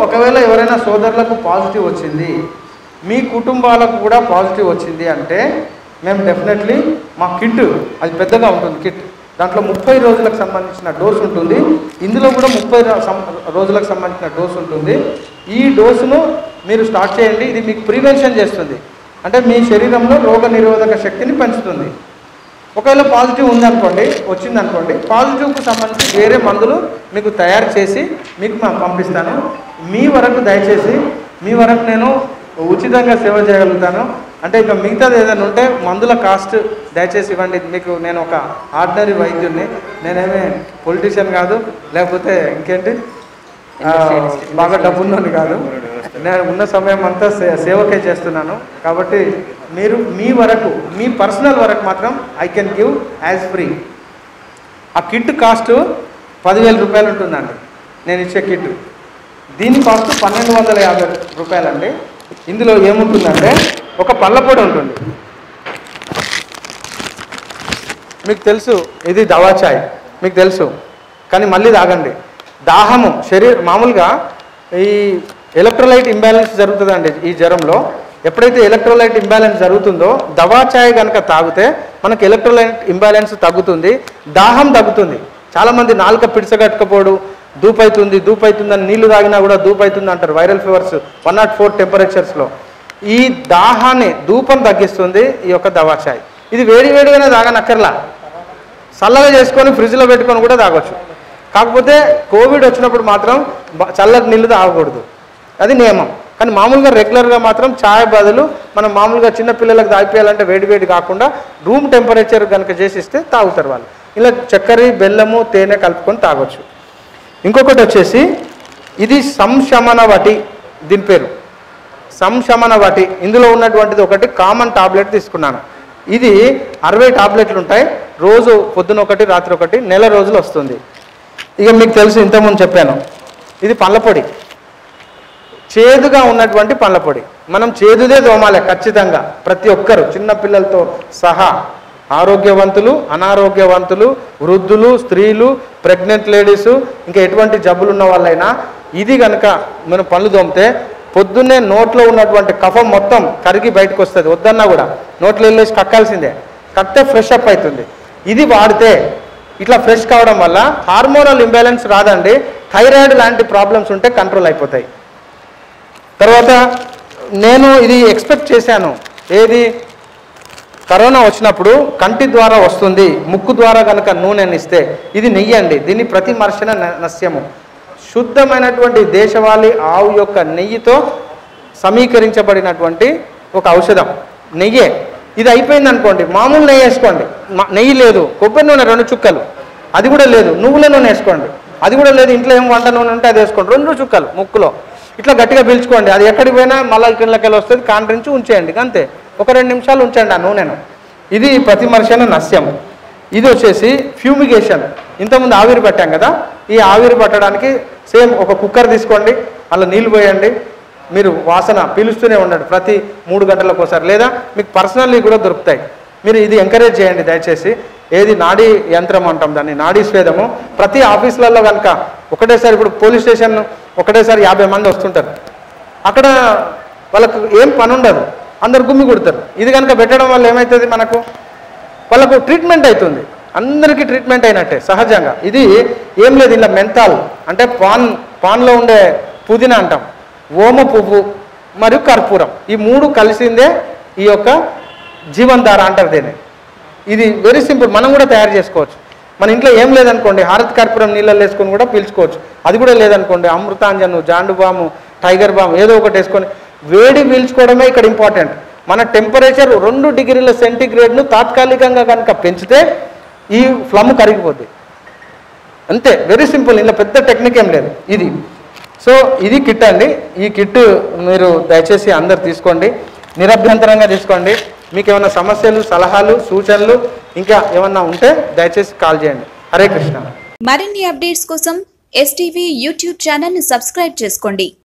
ఒకవేళ ఎవరైనా సోదరులకు పాజిటివ్ వచ్చింది మీ కుటుంబాలకు కూడా పాజిటివ్ వచ్చింది అంటే మేము డెఫినెట్లీ మా కిట్ అది పెద్దగా ఉంటుంది కిట్ దాంట్లో ముప్పై రోజులకు సంబంధించిన డోస్ ఉంటుంది ఇందులో కూడా ముప్పై ర- సం- రోజులకు సంబంధించిన డోస్ ఉంటుంది ఈ డోసును మీరు స్టార్ట్ చేయండి ఇది మీకు ప్రివెన్షన్ చేస్తుంది అంటే మీ శరీరంలో రోగ నిరోధక శక్తిని పెంచుతుంది ఒకవేళ పాజిటివ్ ఉందనుకోండి వచ్చిందనుకోండి పాజిటివ్కు సంబంధించి వేరే మందులు మీకు తయారు చేసి మీకు మా- పంపిస్తాను మీ వరకు దయచేసి మీ వరకు నేను ఉచితంగా సేవ చేయగలుగుతాను అంటే ఇక మిగతాది ఏదైనా ఉంటే మందుల కాస్ట్ దయచేసి ఇవ్వండి మీకు నేను ఒక ఆర్డినరీ వైద్యుడిని నేనేమి పొలిటీషియన్ కాదు లేకపోతే ఇంకేంటి ఆ, బాగా డబ్బున్నోని కాదు నేను ఉన్న సమయం అంతా సే సేవకే చేస్తున్నాను కాబట్టి మీరు మీ వరకు మీ పర్సనల్ వరకు మాత్రం I can give as free ఆ కిట్ కాస్ట్ పదివేల రూపాయలు ఉంటుందండి నేను ఇచ్చే కిట్ దీని కాస్ట్ పన్నెండు వందల యాభై రూపాయలండి ఇందులో ఏముంటుందంటే ఒక పళ్ళపొడి ఉంటుంది మీకు తెలుసు ఇది దవా చాయ్ మీకు తెలుసు కానీ మళ్ళీ తాగండి దాహము శరీర మామూలుగా ఈ ఎలక్ట్రోలైట్ ఇంబ్యాలెన్స్ జరుగుతుందండి ఈ జ్వరంలో ఎప్పుడైతే ఎలక్ట్రోలైట్ ఇంబ్యాలెన్స్ జరుగుతుందో దవా చాయ్ కనుక తాగితే మనకు ఎలక్ట్రోలైట్ ఇంబ్యాలెన్స్ తగ్గుతుంది దాహం తగ్గుతుంది చాలామంది నాలుక పిడిచగట్టుకపోడు దూపైతుంది దూపైతుందని నీళ్లు తాగినా కూడా దూపైతుంది అంటారు viral fevers one naught four టెంపరేచర్స్లో ఈ దాహాన్ని ధూపం తగ్గిస్తుంది ఈ యొక్క దవా చాయ్ ఇది వేడి వేడిగానే తాగనక్కర్లా చల్లగా చేసుకొని ఫ్రిడ్జ్లో పెట్టుకొని కూడా తాగొచ్చు కాకపోతే కోవిడ్ వచ్చినప్పుడు మాత్రం బ- చల్లటి నీళ్ళు తాగకూడదు అది నియమం కానీ మామూలుగా రెగ్యులర్గా మాత్రం ఛాయ్ బదులు మనం మామూలుగా చిన్న పిల్లలకు తాగిపోయాలంటే వేడి వేడి కాకుండా రూమ్ టెంపరేచర్ కనుక చేసిస్తే తాగుతారు వాళ్ళు ఇలా చక్కెర బెల్లము తేనె కలుపుకొని తాగొచ్చు ఇంకొకటి వచ్చేసి ఇది సంశమన వటి దీని పేరు సంశమన వటి ఇందులో ఉన్నటువంటిది ఒకటి కామన్ టాబ్లెట్ తీసుకున్నాను ఇది అరవై టాబ్లెట్లు ఉంటాయి రోజు పొద్దున ఒకటి రాత్రి ఒకటి నెల రోజులు వస్తుంది ఇక మీకు తెలుసు ఇంతకుముందు చెప్పాను ఇది పళ్ళపొడి చేదుగా ఉన్నటువంటి పళ్ళపొడి మనం చేదుదే దోమాలే ఖచ్చితంగా ప్రతి ఒక్కరు చిన్న పిల్లలతో సహా ఆరోగ్యవంతులు అనారోగ్యవంతులు వృద్ధులు స్త్రీలు ప్రెగ్నెంట్ లేడీసు ఇంకా ఎటువంటి జబ్బులు ఉన్న వాళ్ళైనా ఇది కనుక మనం పళ్ళు దోమితే పొద్దున్నే నోట్లో ఉన్నటువంటి కఫం మొత్తం కరిగి బయటకు వస్తుంది వద్దన్నా కూడా నోట్లో వెళ్ళేసి కక్కాల్సిందే కక్కితే ఫ్రెష్ అప్ అవుతుంది ఇది వాడితే ఇట్లా ఫ్రెష్ కావడం వల్ల హార్మోనల్ ఇంబ్యాలెన్స్ రాదండి థైరాయిడ్ లాంటి ప్రాబ్లమ్స్ ఉంటే కంట్రోల్ అయిపోతాయి తర్వాత నేను ఇది ఎక్స్పెక్ట్ చేశాను ఏది కరోనా వచ్చినప్పుడు కంటి ద్వారా వస్తుంది ముక్కు ద్వారా కనుక నూనెని ఇస్తే ఇది నెయ్యి అండి దీన్ని ప్రతి మర్శన న- నస్యము శుద్ధమైనటువంటి దేశవాళీ ఆవు యొక్క నెయ్యితో సమీకరించబడినటువంటి ఒక ఔషధం నెయ్యే ఇది అయిపోయింది అనుకోండి మామూలు నెయ్యి వేసుకోండి మ- నెయ్యి లేదు కొబ్బరి నూనె రెండు చుక్కలు అది కూడా లేదు నువ్వుల నూనె వేసుకోండి అది కూడా లేదు ఇంట్లో ఏం వంట నూనె ఉంటే అది వేసుకోండి రెండు చుక్కలు ముక్కులో ఇట్లా గట్టిగా పీల్చుకోండి అది ఎక్కడికి పోయినా మళ్ళీ కిందకెళ్ళి వస్తుంది కాండ్రించి ఉంచేయండి అంతే ఒక రెండు నిమిషాలు ఉంచండి ఆ నూనెను ఇది ప్రతిమర్శన నస్యం ఇది వచ్చేసి ఫ్యూమిగేషన్ ఇంతకుముందు ఆవిరి పట్టాం కదా ఈ ఆవిరి పట్టడానికి సేమ్ ఒక కుక్కర్ తీసుకోండి అందులో నీళ్ళు పోయండి మీరు వాసన పీలుస్తూనే ఉండండి ప్రతి మూడు గంటలకు ఒకసారి లేదా మీకు పర్సనల్లీ కూడా దొరుకుతాయి మీరు ఇది ఎంకరేజ్ చేయండి దయచేసి ఏది నాడీ యంత్రం అంటాం దాన్ని నాడీ స్వేదము ప్రతి ఆఫీసులలో కనుక ఒకటేసారి ఇప్పుడు పోలీస్ స్టేషన్ ఒకటేసారి యాభై మంది వస్తుంటారు అక్కడ వాళ్ళకు ఏం పని ఉండదు అందరు గుమ్మి కొడతారు ఇది కనుక పెట్టడం వల్ల ఏమవుతుంది మనకు వాళ్ళకు ట్రీట్మెంట్ అవుతుంది అందరికీ ట్రీట్మెంట్ అయినట్టే సహజంగా ఇది ఏం లేదు ఇలా మెంతాల్ అంటే పాన్ పాన్లో ఉండే పుదీనా అంటాం ఓమ పువ్వు మరియు కర్పూరం ఈ మూడు కలిసిందే ఈ యొక్క జీవన్ధార అంటారు దీన్ని ఇది వెరీ సింపుల్ మనం కూడా తయారు చేసుకోవచ్చు మన ఇంట్లో ఏం లేదనుకోండి హారత్ కర్పూరం నీళ్ళల్లో వేసుకొని కూడా పీల్చుకోవచ్చు అది కూడా లేదనుకోండి Amrutanjan Zandu balm tiger balm ఏదో ఒకటి వేసుకొని వేడి పీల్చుకోవడమే ఇక్కడ ఇంపార్టెంట్ మన టెంపరేచర్ రెండు డిగ్రీల సెంటీగ్రేడ్ను తాత్కాలికంగా కనుక పెంచితే ఈ ఫ్లమ్ కరిగిపోద్ది అంతే వెరీ సింపుల్ ఇందులో పెద్ద టెక్నిక్ ఏం లేదు ఇది సో ఇది కిట్ అండి ఈ కిట్ మీరు దయచేసి అందరు తీసుకోండి నిరభ్యంతరంగా తీసుకోండి మీకు ఏమైనా సమస్యలు సలహాలు సూచనలు ఇంకా ఏమన్నా ఉంటే దయచేసి కాల్ చేయండి హరే కృష్ణ మరిన్ని అప్డేట్స్ కోసం ఎస్టీవీ యూట్యూబ్ ఛానల్ ని సబ్స్క్రైబ్ చేసుకోండి